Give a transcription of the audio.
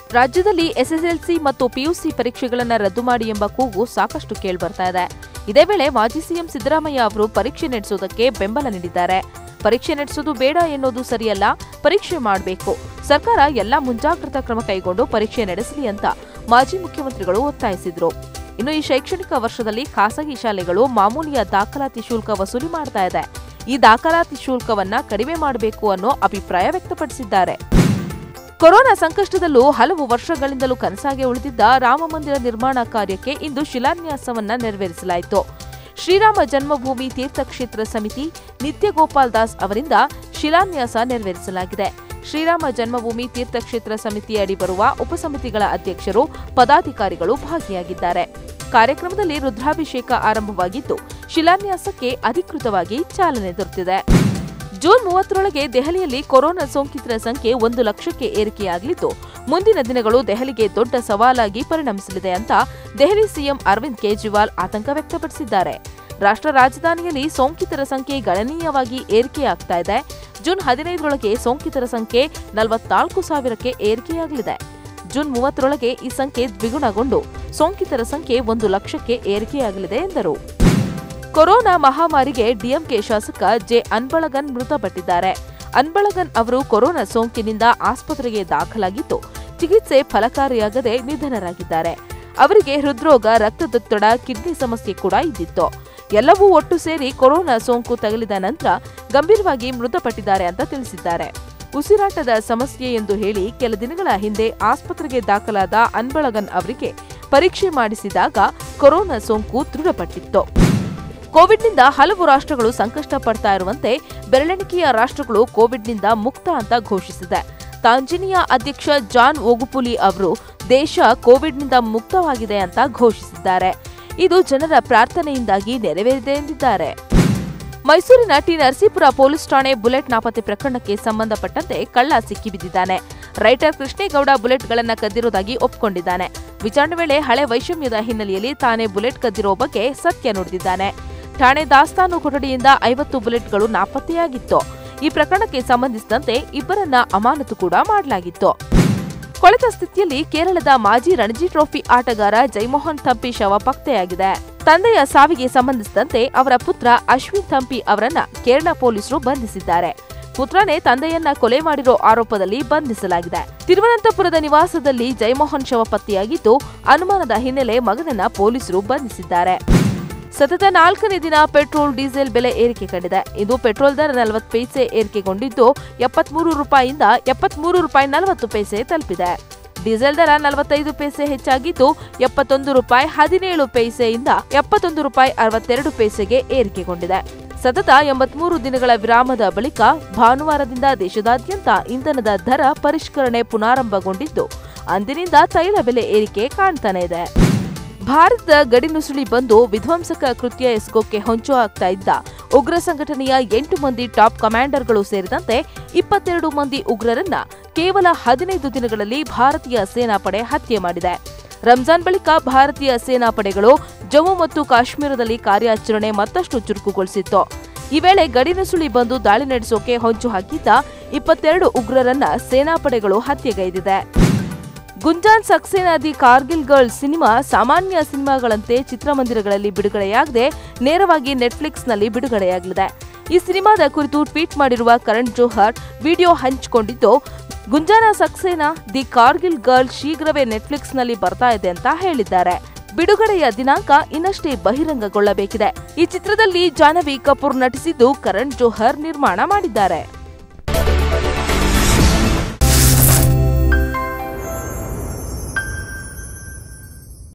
ರಾಜ್ಯದಲ್ಲಿ ಎಸ್ಎಸ್ಎಲ್ಸಿ ಮತ್ತು ಪಿಯುಸಿ ಪರೀಕ್ಷೆಗಳನ್ನು ರದ್ದು ಮಾಡಿ ಎಂಬ ಕೂಗು ಸಾಕಷ್ಟು ಕೇಳ್ಬರ್ತಾ ಇದೆ ಇದೇ ವೇಳೆ ಮಾಜಿ ಸಿಎಂ ಸಿದ್ದರಾಮಯ್ಯ ಅವರು ಪರೀಕ್ಷೆ ನಡೆಸೋದಕ್ಕೆ ಬೆಂಬಲ ನೀಡಿದ್ದಾರೆ ಪರೀಕ್ಷೆ ನಡೆಸೋದು ಬೇಡ ಎನ್ನುವುದು ಸರಿಯಲ್ಲ ಪರೀಕ್ಷೆ ಮಾಡಬೇಕು ಸರ್ಕಾರ ಎಲ್ಲ ಮುಂಜಾಗ್ರತಾ ಕ್ರಮ ಕೈಗೊಂಡು ಪರೀಕ್ಷೆ ನಡೆಸಲಿ ಅಂತ ಮಾಜಿ ಮುಖ್ಯಮಂತ್ರಿಗಳು ಒತ್ತಾಯಿಸಿದ್ರು ಇನ್ನು ಈ ಶೈಕ್ಷಣಿಕ ವರ್ಷದಲ್ಲಿ ಖಾಸಗಿ ಶಾಲೆಗಳು ಮಾಮೂಲಿಯ ದಾಖಲಾತಿ ಶುಲ್ಕ ವಸೂಲಿ ಮಾಡ್ತಾ ಇದೆ ಈ ದಾಖಲಾತಿ ಶುಲ್ಕವನ್ನ ಕಡಿಮೆ ಮಾಡಬೇಕು ಅನ್ನೋ ಅಭಿಪ್ರಾಯ ವ್ಯಕ್ತಪಡಿಸಿದ್ದಾರೆ ಕೊರೋನಾ ಸಂಕಷ್ಟದಲ್ಲೂ ಹಲವು ವರ್ಷಗಳಿಂದಲೂ ಕನಸಾಗಿ ಉಳಿದಿದ್ದ ರಾಮ ಮಂದಿರ ನಿರ್ಮಾಣ ಕಾರ್ಯಕ್ಕೆ ಇಂದು ಶಿಲಾನ್ಯಾಸವನ್ನ ನೆರವೇರಿಸಲಾಯಿತು ಶ್ರೀರಾಮ ಜನ್ಮಭೂಮಿ ತೀರ್ಥಕ್ಷೇತ್ರ ಸಮಿತಿ ನಿತ್ಯಗೋಪಾಲ್ ದಾಸ್ ಅವರಿಂದ ಶಿಲಾನ್ಯಾಸ ನೆರವೇರಿಸಲಾಗಿದೆ ಶ್ರೀರಾಮ ಜನ್ಮಭೂಮಿ ತೀರ್ಥಕ್ಷೇತ್ರ ಸಮಿತಿಯಡಿ ಬರುವ ಉಪಸಮಿತಿಗಳ ಅಧ್ಯಕ್ಷರು ಪದಾಧಿಕಾರಿಗಳು ಭಾಗಿಯಾಗಿದ್ದಾರೆ ಕಾರ್ಯಕ್ರಮದಲ್ಲಿ ರುದ್ರಾಭಿಷೇಕ ಆರಂಭವಾಗಿದ್ದು ಶಿಲಾನ್ಯಾಸಕ್ಕೆ ಅಧಿಕೃತವಾಗಿ ಚಾಲನೆ ದೊರೆತಿದೆ ಜೂನ್ ಮೂವತ್ತರೊಳಗೆ ದೆಹಲಿಯಲ್ಲಿ ಕೊರೋನಾ ಸೋಂಕಿತರ ಸಂಖ್ಯೆ ಒಂದು ಲಕ್ಷಕ್ಕೆ ಏರಿಕೆಯಾಗಲಿದ್ದು ಮುಂದಿನ ದಿನಗಳು ದೆಹಲಿಗೆ ದೊಡ್ಡ ಸವಾಲಾಗಿ ಪರಿಣಮಿಸಲಿದೆ ಅಂತ ದೆಹಲಿ ಸಿಎಂ ಅರವಿಂದ್ ಕೇಜ್ರಿವಾಲ್ ಆತಂಕ ವ್ಯಕ್ತಪಡಿಸಿದ್ದಾರೆ ರಾಷ್ಟ್ರ ರಾಜಧಾನಿಯಲ್ಲಿ ಸೋಂಕಿತರ ಸಂಖ್ಯೆ ಗಣನೀಯವಾಗಿ ಏರಿಕೆಯಾಗ್ತಾ ಇದೆ ಜೂನ್ ಹದಿನೈದರೊಳಗೆ ಸೋಂಕಿತರ ಸಂಖ್ಯೆ ನಲವತ್ನಾಲ್ಕು ಸಾವಿರಕ್ಕೆ ಏರಿಕೆಯಾಗಲಿದೆ ಜೂನ್ ಮೂವತ್ತರೊಳಗೆ ಈ ಸಂಖ್ಯೆ ದ್ವಿಗುಣಗೊಂಡು ಸೋಂಕಿತರ ಸಂಖ್ಯೆ ಒಂದು ಲಕ್ಷಕ್ಕೆ ಏರಿಕೆಯಾಗಲಿದೆ ಎಂದರು ಕೊರೋನಾ ಮಹಾಮಾರಿಗೆ ಡಿಎಂಕೆ ಶಾಸಕ ಜೆ ಅನ್ಬಳಗನ್ ಮೃತಪಟ್ಟಿದ್ದಾರೆ ಅನ್ಬಳಗನ್ ಅವರು ಕೊರೋನಾ ಸೋಂಕಿನಿಂದ ಆಸ್ಪತ್ರೆಗೆ ದಾಖಲಾಗಿದ್ದು ಚಿಕಿತ್ಸೆ ಫಲಕಾರಿಯಾಗದೆ ನಿಧನರಾಗಿದ್ದಾರೆ ಅವರಿಗೆ ಹೃದ್ರೋಗ ರಕ್ತದೊತ್ತಡ ಕಿಡ್ನಿ ಸಮಸ್ಯೆ ಕೂಡ ಇದ್ದಿತ್ತು ಎಲ್ಲವೂ ಒಟ್ಟು ಸೇರಿ ಕೊರೋನಾ ಸೋಂಕು ತಗುಲಿದ ನಂತರ ಗಂಭೀರವಾಗಿ ಮೃತಪಟ್ಟಿದ್ದಾರೆ ಅಂತ ತಿಳಿಸಿದ್ದಾರೆ ಉಸಿರಾಟದ ಸಮಸ್ಯೆ ಎಂದು ಹೇಳಿ ಕೆಲ ದಿನಗಳ ಹಿಂದೆ ಆಸ್ಪತ್ರೆಗೆ ದಾಖಲಾದ ಅನ್ಬಳಗನ್ ಅವರಿಗೆ ಪರೀಕ್ಷೆ ಮಾಡಿಸಿದಾಗ ಕೊರೋನಾ ಸೋಂಕು ದೃಢಪಟ್ಟಿತ್ತು ಕೋವಿಡ್ನಿಂದ ಹಲವು ರಾಷ್ಟ್ರಗಳು ಸಂಕಷ್ಟ ಪಡ್ತಾ ಇರುವಂತೆ ಬೆರಳೆಣಿಕೆಯ ರಾಷ್ಟ್ರಗಳು ಕೋವಿಡ್ನಿಂದ ಮುಕ್ತ ಅಂತ ಘೋಷಿಸಿದೆ ತಾಂಜೇನಿಯಾ ಅಧ್ಯಕ್ಷ ಜಾನ್ ಓಗುಪುಲಿ ಅವರು ದೇಶ ಕೋವಿಡ್ನಿಂದ ಮುಕ್ತವಾಗಿದೆ ಅಂತ ಘೋಷಿಸಿದ್ದಾರೆ ಇದು ಜನರ ಪ್ರಾರ್ಥನೆಯಿಂದಾಗಿ ನೆರವೇರಿದೆ ಎಂದಿದ್ದಾರೆ ಮೈಸೂರಿನ ಟಿ ನರಸೀಪುರ ಪೊಲೀಸ್ ಠಾಣೆ ಬುಲೆಟ್ ನಾಪತ್ತೆ ಪ್ರಕರಣಕ್ಕೆ ಸಂಬಂಧಪಟ್ಟಂತೆ ಕಳ್ಳ ಸಿಕ್ಕಿಬಿದ್ದಿದ್ದಾನೆ ರೈಟರ್ ಕೃಷ್ಣೇಗೌಡ ಬುಲೆಟ್ಗಳನ್ನ ಕದ್ದಿರೋದಾಗಿ ಒಪ್ಪಿಕೊಂಡಿದ್ದಾನೆ ವಿಚಾರಣೆ ವೇಳೆ ಹಳೆ ವೈಷಮ್ಯದ ಹಿನ್ನೆಲೆಯಲ್ಲಿ ತಾನೇ ಬುಲೆಟ್ ಕದ್ದಿರೋ ಬಗ್ಗೆ ಸತ್ಯ ನುಡಿದಿದ್ದಾನೆ ಠಾಣೆ ದಾಸ್ತಾನು ಕೊಠಡಿಯಿಂದ ಐವತ್ತು ಬುಲೆಟ್ಗಳು ನಾಪತ್ತೆಯಾಗಿತ್ತು ಈ ಪ್ರಕರಣಕ್ಕೆ ಸಂಬಂಧಿಸಿದಂತೆ ಇಬ್ಬರನ್ನ ಅಮಾನತು ಕೂಡ ಮಾಡಲಾಗಿತ್ತು ಕೊಳೆತ ಸ್ಥಿತಿಯಲ್ಲಿ ಕೇರಳದ ಮಾಜಿ ರಣಜಿ ಟ್ರೋಫಿ ಆಟಗಾರ ಜೈಮೋಹನ್ ಥಂಪಿ ಶವ ಪತ್ತೆಯಾಗಿದೆ ತಂದೆಯ ಸಾವಿಗೆ ಸಂಬಂಧಿಸಿದಂತೆ ಅವರ ಪುತ್ರ ಅಶ್ವಿನ್ ಥಂಪಿ ಅವರನ್ನ ಕೇರಳ ಪೊಲೀಸರು ಬಂಧಿಸಿದ್ದಾರೆ ಪುತ್ರನೇ ತಂದೆಯನ್ನ ಕೊಲೆ ಮಾಡಿರೋ ಆರೋಪದಲ್ಲಿ ಬಂಧಿಸಲಾಗಿದೆ ತಿರುವನಂತಪುರದ ನಿವಾಸದಲ್ಲಿ ಜೈಮೋಹನ್ ಶವ ಪತ್ತೆಯಾಗಿದ್ದು ಅನುಮಾನದ ಹಿನ್ನೆಲೆ ಮಗನನ್ನ ಪೊಲೀಸರು ಬಂಧಿಸಿದ್ದಾರೆ ಸತತ ನಾಲ್ಕನೇ ದಿನ ಪೆಟ್ರೋಲ್ ಡೀಸೆಲ್ ಬೆಲೆ ಏರಿಕೆ ಕಂಡಿದೆ ಇದು ಪೆಟ್ರೋಲ್ ದರ ನಲವತ್ತು ಪೈಸೆ ಏರಿಕೆಗೊಂಡಿದ್ದು ಎಪ್ಪತ್ಮೂರು ರೂಪಾಯಿಯಿಂದ ಎಪ್ಪತ್ಮೂರು ರೂಪಾಯಿ ನಲವತ್ತು ಪೈಸೆ ತಲುಪಿದೆ ಡೀಸೆಲ್ ದರ ನಲವತ್ತೈದು ಪೈಸೆ ಹೆಚ್ಚಾಗಿದ್ದು ಎಪ್ಪತ್ತೊಂದು ರೂಪಾಯಿ ಹದಿನೇಳು ಪೈಸೆಯಿಂದ ಎಪ್ಪತ್ತೊಂದು ರೂಪಾಯಿ ಅರವತ್ತೆರಡು ಪೈಸೆಗೆ ಏರಿಕೆಗೊಂಡಿದೆ ಸತತ ಎಂಬತ್ಮೂರು ದಿನಗಳ ವಿರಾಮದ ಬಳಿಕ ಭಾನುವಾರದಿಂದ ದೇಶದಾದ್ಯಂತ ಇಂಧನದ ದರ ಪರಿಷ್ಕರಣೆ ಪುನಾರಂಭಗೊಂಡಿದ್ದು ಅಂದಿನಿಂದ ತೈಲ ಬೆಲೆ ಏರಿಕೆ ಕಾಣ್ತಾನೆ ಇದೆ ಭಾರತದ ಗಡಿನುಸುಳಿ ಬಂದು ವಿಧ್ವಂಸಕ ಕೃತ್ಯ ಎಸಗೋಕೆ ಹೊಂಚು ಆಗ್ತಾ ಇದ್ದ ಉಗ್ರ ಸಂಘಟನೆಯ ಎಂಟು ಮಂದಿ ಟಾಪ್ ಕಮಾಂಡರ್ಗಳು ಸೇರಿದಂತೆ ಇಪ್ಪತ್ತೆರಡು ಮಂದಿ ಉಗ್ರರನ್ನ ಕೇವಲ ಹದಿನೈದು ದಿನಗಳಲ್ಲಿ ಭಾರತೀಯ ಸೇನಾಪಡೆ ಹತ್ಯೆ ಮಾಡಿದೆ ರಂಜಾನ್ ಬಳಿಕ ಭಾರತೀಯ ಸೇನಾಪಡೆಗಳು ಜಮ್ಮು ಮತ್ತು ಕಾಶ್ಮೀರದಲ್ಲಿ ಕಾರ್ಯಾಚರಣೆ ಮತ್ತಷ್ಟು ಚುರುಕುಗೊಳಿಸಿತ್ತು ಈ ವೇಳೆ ಗಡಿನುಸುಳಿ ಬಂದು ದಾಳಿ ನಡೆಸೋಕೆ ಹೊಂಚು ಹಾಕಿದ್ದ ಇಪ್ಪತ್ತೆರಡು ಉಗ್ರರನ್ನ ಸೇನಾಪಡೆಗಳು ಹತ್ಯೆಗೈದಿದೆ Gunjan Saxena the Kargil girl cinema ಸಾಮಾನ್ಯ ಸಿನಿಮಾಗಳಂತೆ ಚಿತ್ರಮಂದಿರಗಳಲ್ಲಿ ಬಿಡುಗಡೆಯಾಗದೆ ನೇರವಾಗಿ ನೆಟ್ಫ್ಲಿಕ್ಸ್ನಲ್ಲಿ ಬಿಡುಗಡೆಯಾಗಲಿದೆ ಈ ಸಿನಿಮಾದ ಕುರಿತು ಟ್ವೀಟ್ ಮಾಡಿರುವ ಕರಣ್ ಜೋಹರ್ ವಿಡಿಯೋ ಹಂಚಿಕೊಂಡಿದ್ದು ಗುಂಜಾನ ಸಕ್ಸೇನಾ ದಿ ಕಾರ್ಗಿಲ್ ಗರ್ಲ್ ಶೀಘ್ರವೇ ನೆಟ್ಫ್ಲಿಕ್ಸ್ನಲ್ಲಿ ಬರ್ತಾ ಇದೆ ಅಂತ ಹೇಳಿದ್ದಾರೆ ಬಿಡುಗಡೆಯ ದಿನಾಂಕ ಇನ್ನಷ್ಟೇ ಬಹಿರಂಗಗೊಳ್ಳಬೇಕಿದೆ ಈ ಚಿತ್ರದಲ್ಲಿ ಜಾಹ್ನವಿ ಕಪೂರ್ ನಟಿಸಿದ್ದು ಕರಣ್ ಜೋಹರ್ ನಿರ್ಮಾಣ ಮಾಡಿದ್ದಾರೆ